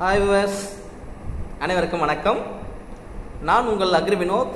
hi viewers அனைவருக்கும் வணக்கம் நான் உங்கள் அக்ரி வினோத்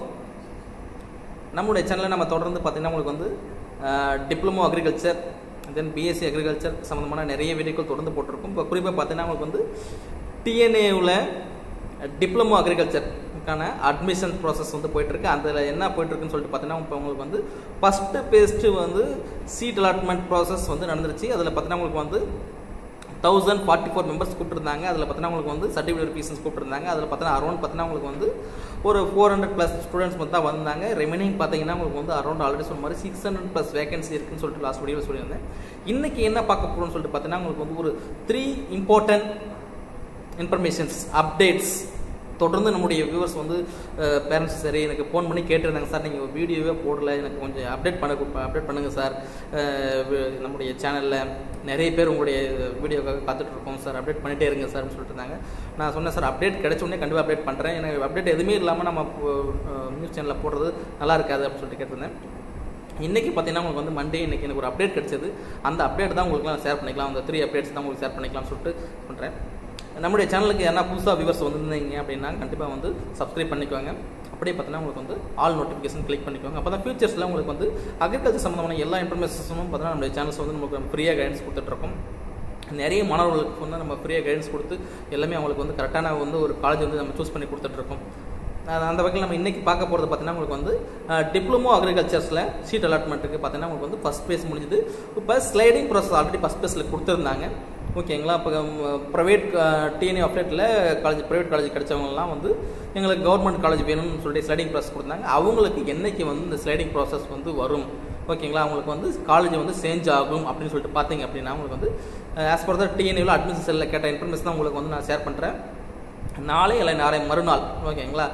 நம்முடைய சேனலில் நம்ம தொடர்ந்து பார்த்தீங்கன்னா உங்களுக்கு வந்து diploma agriculture then BSc agriculture சம்மந்தமான நிறைய வீடியோக்கள் தொடர்ந்து போட்டிருக்கோம் இப்போ குறிப்பாக பார்த்தீங்கன்னா உங்களுக்கு வந்து டிஎன்ஏவில் டிப்ளமோ அக்ரிகல்ச்சருக்கான அட்மிஷன் ப்ராசஸ் வந்து போயிட்டுருக்கு அதில் என்ன போயிட்டுருக்குன்னு சொல்லிட்டு பார்த்தீங்கன்னா இப்போ உங்களுக்கு வந்து ஃபஸ்ட்டு பேஸ்ட்டு வந்து சீட் அலாட்மெண்ட் ப்ராசஸ் வந்து நடந்துருச்சு அதில் பார்த்தீங்கன்னா உங்களுக்கு வந்து தௌசண்ட் ஃபார்ட்டி ஃபோர் மெம்பர்ஸ் கூப்பிட்டுருந்தாங்க அதில் பார்த்தீங்கன்னா உங்களுக்கு வந்து சர்டிஃபிகேட் ஃபீஸஸ் கூப்பிட்டுருந்தாங்க அதில் பார்த்தீங்கன்னா அரௌண்ட் பார்த்தீங்கன்னா உங்களுக்கு வந்து ஒரு ஃபோர் ஹண்ட்ரட் ப்ளஸ் ஸ்டூடெண்ட்ஸ் மட்டும் தான் வந்தாங்க ரிமைனிங் பார்த்தீங்கன்னா உங்களுக்கு வந்து அரௌண்ட் ஆல்ரெடி சொன்ன மாதிரி சிக்ஸ் ஹண்ட்ரட் ப்ளஸ் வேகன்சி இருக்குன்னு சொல்லிட்டு லாஸ்ட் வீடியோவில் சொல்லியிருந்தேன் இன்றைக்கி என்ன பார்க்க போகிறோம்னு சொல்லிட்டு பார்த்தீங்கன்னா உங்களுக்கு வந்து ஒரு த்ரீ இம்பார்ட்டன்ட் இன்ஃபர்மேஷன்ஸ் அப்டேட்ஸ் தொடர்ந்து நம்முடைய வியூவர்ஸ் வந்து பேரண்ட்ஸ் சரி எனக்கு ஃபோன் பண்ணி கேட்டிருந்தாங்க சார் நீங்கள் வீடியோவே போடல எனக்கு கொஞ்சம் அப்டேட் பண்ண அப்டேட் பண்ணுங்கள் சார் நம்முடைய சேனலில் நிறைய பேர் உங்களுடைய வீடியோக்காக பார்த்துட்ருக்கோம் சார் அப்டேட் பண்ணிகிட்டே இருங்க சார்னு சொல்லிட்டு இருந்தாங்க நான் சொன்னேன் சார் அப்டேட் கிடைச்ச உடனே கண்டிப்பாக அப்டேட் பண்ணுறேன் எனக்கு அப்டேட் எதுவுமே இல்லாமல் நம்ம நியூஸ் சேனலில் போடுறது நல்லா இருக்காது அப்படின்னு சொல்லிட்டு கேட்டிருந்தேன் இன்றைக்கி பார்த்தீங்கன்னா உங்களுக்கு வந்து மண்டே இன்றைக்கி எனக்கு ஒரு அப்டேட் கிடச்சது அந்த அப்டேட் தான் உங்களுக்கு ஷேர் பண்ணிக்கலாம் அந்த த்ரீ அப்டேட்ஸ் தான் உங்களுக்கு ஷேர் பண்ணிக்கலாம்னு சொல்லிட்டு பண்ணுறேன் நம்முடைய சேனலுக்கு என்ன புதுசாக வியூவர்ஸ் வந்திருந்தீங்க அப்படின்னா கண்டிப்பாக வந்து சப்ஸ்கிரைப் பண்ணிக்கோங்க அப்படியே பார்த்தீங்கன்னா உங்களுக்கு வந்து ஆல் நோட்டிஃபிகேஷன் கிளிக் பண்ணிக்கோங்க அப்போ தான் ஃபியூச்சர்ஸில் உங்களுக்கு வந்து அக்ரிகல்ச்சர் சம்மந்தமான எல்லா இன்ஃபர்மேஷன்ஸும் பார்த்தீங்கன்னா நம்மளுடைய சேனல்ஸ் வந்து நமக்கு ஃப்ரீயாக கைடன்ஸ் கொடுத்துட்ருக்கோம் நிறைய மாணவர்களுக்கு வந்து நம்ம ஃப்ரீயாக கைடன்ஸ் கொடுத்து எல்லாமே அவங்களுக்கு வந்து கரெக்டான வந்து ஒரு காலேஜ் வந்து நம்ம சூஸ் பண்ணி கொடுத்துட்ருக்கோம் அந்த வகையில் நம்ம இன்றைக்கி பார்க்க போகிறது பார்த்தீங்கன்னா உங்களுக்கு வந்து டிப்ளமோ அக்ரிகல்ச்சர்ஸில் சீட் அலாட்மெண்ட்டுக்கு பார்த்தீங்கன்னா உங்களுக்கு வந்து ஃபஸ்ட் பேஸ் முடிஞ்சுது இப்போ ஸ்லைடிங் ப்ராசஸ் ஆல்ரெடி ஃபஸ்ட் பேஸில் கொடுத்துருந்தாங்க ஓகேங்களா இப்போ ப்ரைவேட் டிஎன்ஏ அப்டேட்டில் காலேஜ் ப்ரைவேட் காலேஜ் கிடைச்சவங்கலாம் வந்து எங்களுக்கு கவர்மெண்ட் காலேஜ் வேணும்னு சொல்லிட்டு ஸ்லைடிங் ப்ராசஸ் கொடுத்தாங்க அவங்களுக்கு என்றைக்கு வந்து இந்த ஸ்லைடிங் ப்ராசஸ் வந்து வரும் ஓகேங்களா அவங்களுக்கு வந்து காலேஜ் வந்து சேஞ்ச் ஆகும் அப்படின்னு சொல்லிட்டு பார்த்தீங்க அப்படின்னா உங்களுக்கு வந்து ஆஸ் பர் த டிஎன்ஏவில் அட்மிஷன் செல்லில் கேட்ட இன்ஃபர்மேஷன் தான் உங்களுக்கு வந்து நான் ஷேர் பண்ணுறேன் நாளை இல்லை நாளை மறுநாள் ஓகேங்களா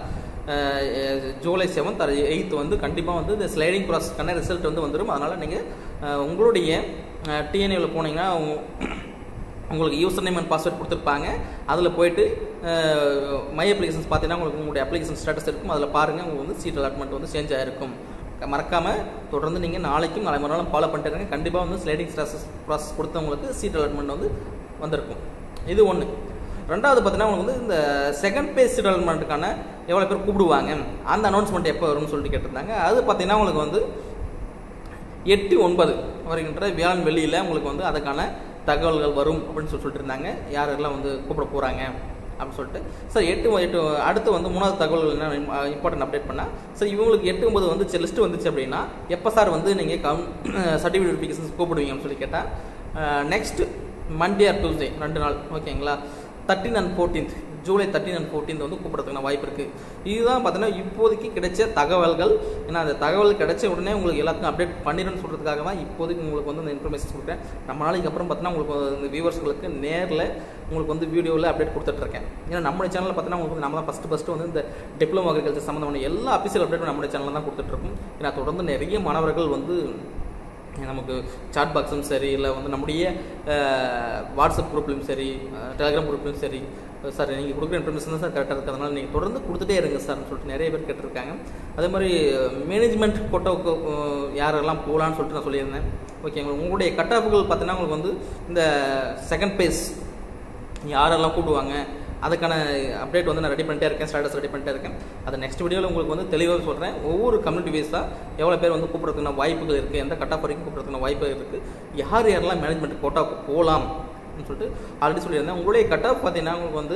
ஜூலை செவன்த் அது எயித் வந்து கண்டிப்பாக வந்து இந்த ஸ்லைடிங் ப்ராசஸ்க்கான ரிசல்ட் வந்து வந்துடும் அதனால் நீங்கள் உங்களுடைய டிஎன்ஏவில் போனீங்கன்னா உங்களுக்கு யூசர் நேம் அண்ட் பாஸ்வேர்ட் கொடுத்துருப்பாங்க அதில் போயிட்டு மை அப்ளிகேஷன்ஸ் பார்த்தீங்கன்னா உங்களுக்கு உங்களுடைய அப்ளிகேஷன் ஸ்டேட்டஸ் இருக்கும் அதில் பாருங்கள் உங்களுக்கு வந்து சீட் அலாட்மெண்ட் வந்து சேஞ்ச் ஆகிருக்கும் மறக்காமல் தொடர்ந்து நீங்கள் நாளைக்கும் நாளை மறுநாளும் ஃபாலோ பண்ணிட்டு இருங்க கண்டிப்பாக வந்து ஸ்லைடிங் ப்ராசஸ் ப்ராசஸ் கொடுத்தவங்களுக்கு சீட் அலாட்மெண்ட் வந்து வந்திருக்கும் இது ஒன்று ரெண்டாவது பார்த்தீங்கன்னா உங்களுக்கு வந்து இந்த செகண்ட் பேஸ் டெவலப்மெண்ட்டுக்கான எவ்வளோ பேர் கூப்பிடுவாங்க அந்த அனௌன்ஸ்மெண்ட் எப்போ வரும்னு சொல்லிட்டு கேட்டிருந்தாங்க அது பார்த்தீங்கன்னா உங்களுக்கு வந்து எட்டு ஒன்பது வருகின்ற வியாழன் வெள்ளியில் உங்களுக்கு வந்து அதுக்கான தகவல்கள் வரும் அப்படின்னு சொல்லி சொல்லிட்டு இருந்தாங்க யாரெல்லாம் வந்து கூப்பிட போகிறாங்க அப்படின்னு சொல்லிட்டு சார் எட்டு எட்டு அடுத்து வந்து மூணாவது தகவல்கள் என்ன இம்பார்ட்டன்ட் அப்டேட் பண்ணால் சார் இவங்களுக்கு எட்டு ஒன்பது வந்து லிஸ்ட்டு வந்துச்சு அப்படின்னா எப்போ சார் வந்து நீங்கள் கம் சர்டிஃபிகேட் வெரிஃபிகேஷன்ஸ் கூப்பிடுவீங்கன்னு சொல்லி கேட்டால் நெக்ஸ்ட் மண்டே ஆர் டியூஸ்டே ரெண்டு நாள் ஓகேங்களா thirteen and fourteenth July thirteen and fourteenth வந்து கூப்பிட்றதுக்கான வாய்ப்பு இருக்குது இதுதான் பார்த்தீங்கன்னா இப்போதைக்கு கிடைச்ச தகவல்கள் ஏன்னா அந்த தகவல் கிடைச்ச உடனே உங்களுக்கு எல்லாத்துக்கும் அப்டேட் பண்ணிடுன்னு சொல்கிறதுக்காக தான் இப்போதைக்கு உங்களுக்கு வந்து இந்த இன்ஃபர்மேஷன் கொடுக்குறேன் நம்ம நாளைக்கு அப்புறம் பார்த்தீங்கன்னா உங்களுக்கு இந்த வியூவர்ஸ்களுக்கு நேரில் உங்களுக்கு வந்து வீடியோவில் அப்டேட் கொடுத்துட்ருக்கேன் ஏன்னா நம்ம சேனலில் பார்த்தீங்கன்னா உங்களுக்கு வந்து நம்ம தான் ஃபஸ்ட்டு ஃபஸ்ட்டு வந்து இந்த டிப்ளமோ அக்ரிகல்ச்சர் சம்மந்தமான எல்லா அஃபிஷியல் அப்டேட்டும் நம்ம சேனலில் தான் கொடுத்துட்ருக்கோம் ஏன்னா தொடர்ந்து நிறைய மாணவர்கள் வந்து நமக்கு சாட் பாக்ஸும் சரி இல்லை வந்து நம்முடைய வாட்ஸ்அப் குரூப்லையும் சரி டெலிகிராம் குரூப்லையும் சரி சார் நீங்கள் கொடுக்குற இன்ஃபர்மேஷன் தான் சார் கரெக்டாக இருக்குது அதனால் நீங்கள் தொடர்ந்து கொடுத்துட்டே இருங்க சார்னு சொல்லிட்டு நிறைய பேர் கேட்டிருக்காங்க அதே மாதிரி மேனேஜ்மெண்ட் கோட்டாவுக்கு யாரெல்லாம் போகலான்னு சொல்லிட்டு நான் சொல்லியிருந்தேன் ஓகேங்களா உங்களுடைய கட் ஆஃப்கள் பார்த்தீங்கன்னா உங்களுக்கு வந்து இந்த செகண்ட் பேஸ் யாரெல்லாம் கூப்பிடுவாங்க அதுக்கான அப்டேட் வந்து நான் ரெடி பண்ணிட்டே இருக்கேன் ஸ்டேட்டஸ் ரெடி பண்ணிட்டே இருக்கேன் அதை நெக்ஸ்ட் வீடியோவில் உங்களுக்கு வந்து தெளிவாக சொல்கிறேன் ஒவ்வொரு கம்யூனிட்டி வைஸாக எவ்வளோ பேர் வந்து கூப்பிட்றதுக்கான வாய்ப்புகள் இருக்குது எந்த கட்டாப் வரைக்கும் கூப்பிட்றதுக்கான வாய்ப்பு இருக்குது யார் யாரெல்லாம் மேனேஜ்மெண்ட் கோட்டாவுக்கு போகலாம் சொல்லிட்டு ஆல்ரெடி சொல்லியிருந்தேன் உங்களுடைய கட் ஆஃப் பார்த்தீங்கன்னா உங்களுக்கு வந்து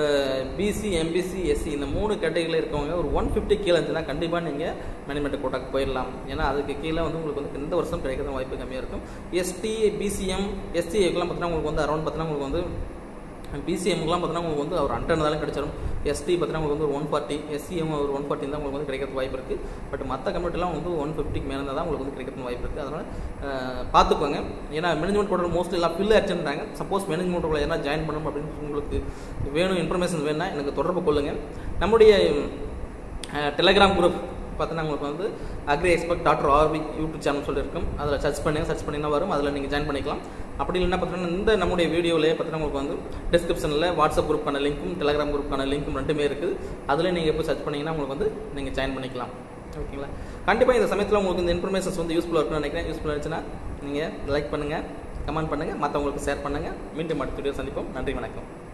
பிசி எம்பிசி எஸ்சி இந்த மூணு கேட்டகரியில் இருக்கவங்க ஒரு ஒன் ஃபிஃப்டி கீழே இருந்துச்சுன்னா கண்டிப்பாக நீங்கள் மேனேஜ்மெண்ட் கோட்டாக்கு போயிடலாம் ஏன்னா அதுக்கு கீழே வந்து உங்களுக்கு வந்து இந்த வருஷம் கிடைக்கிற வாய்ப்பு கம்மியாக இருக்கும் எஸ்டி பிசிஎம் எஸ்டிஎக்கெல்லாம் பார்த்தீங்கன்னா உங்களுக்கு வந்து அரௌண்ட் பார்த்தீங்கன்னா உங்களுக்கு வந்து பிசிஎம்க்குலாம் பார்த்தீங்கன்னா உங்களுக்கு வந்து ஒரு ஹண்ட்ரட் இருந்தாலும் கிடைச்சிடும் எஸ்டி பார்த்தீங்கன்னா உங்களுக்கு வந்து ஒரு ஒன் ஃபார்ட்டி எஸ்சிஎம் ஒரு ஒன் ஃபார்ட்டி தான் உங்களுக்கு வந்து கிடைக்கிறது வாய்ப்பு இருக்குது பட் மற்ற கம்யூனிட்டிலாம் வந்து ஒன் ஃபிஃப்டிக்கு மேலே தான் உங்களுக்கு வந்து கிடைக்கிறது வாய்ப்பு இருக்குது அதனால் பார்த்துக்கோங்க ஏன்னா மேனேஜ்மெண்ட் போடுற மோஸ்ட்லி எல்லாம் ஃபில் ஆச்சுன்றாங்க சப்போஸ் மேனேஜ்மெண்ட் உங்களை என்ன ஜாயின் பண்ணணும் அப்படின்னு உங்களுக்கு வேணும் இன்ஃபர்மேஷன் வேணும்னா எனக்கு தொடர்பு கொள்ளுங்கள் நம்முடைய டெலிகிராம் குரூப் பார்த்தீங்கன்னா உங்களுக்கு வந்து agri expert doctor RV YouTube channel சொல்லியிருக்கும் அதில் சர்ச் பண்ணுங்கள் சர்ச் பண்ணிங்கன்னா வரும் அதில் நீங்கள் ஜாயின் பண்ணிக்கலாம் அப்படி இல்லைன்னா பார்த்தீங்கன்னா இந்த நம்முடைய வீடியோவிலே பார்த்தீங்கன்னா உங்களுக்கு வந்து டிஸ்கிரிப்ஷனில் வாட்ஸ்அப் குரூப்பான லிங்க்கும் டெலிகிராம் குரூப்பான லிங்க்கும் ரெண்டுமே இருக்குது அதில் நீங்கள் எப்போ சர்ச் பண்ணிங்கன்னா உங்களுக்கு வந்து நீங்கள் ஜாயின் பண்ணிக்கலாம் ஓகேங்களா கண்டிப்பாக இந்த சமயத்தில் உங்களுக்கு இந்த இன்ஃபர்மேஷன்ஸ் வந்து யூஸ்ஃபுல்லாக இருக்குன்னு நினைக்கிறேன் யூஸ்ஃபுல்லாக இருந்துச்சுன்னா நீங்கள் லைக் பண்ணுங்கள் கமெண்ட் பண்ணுங்கள் மற்றவங்களுக்கு ஷேர் பண்ணுங்கள் மீண்டும் அடுத்த வீடியோ சந்திப்போம் நன்றி வணக்கம்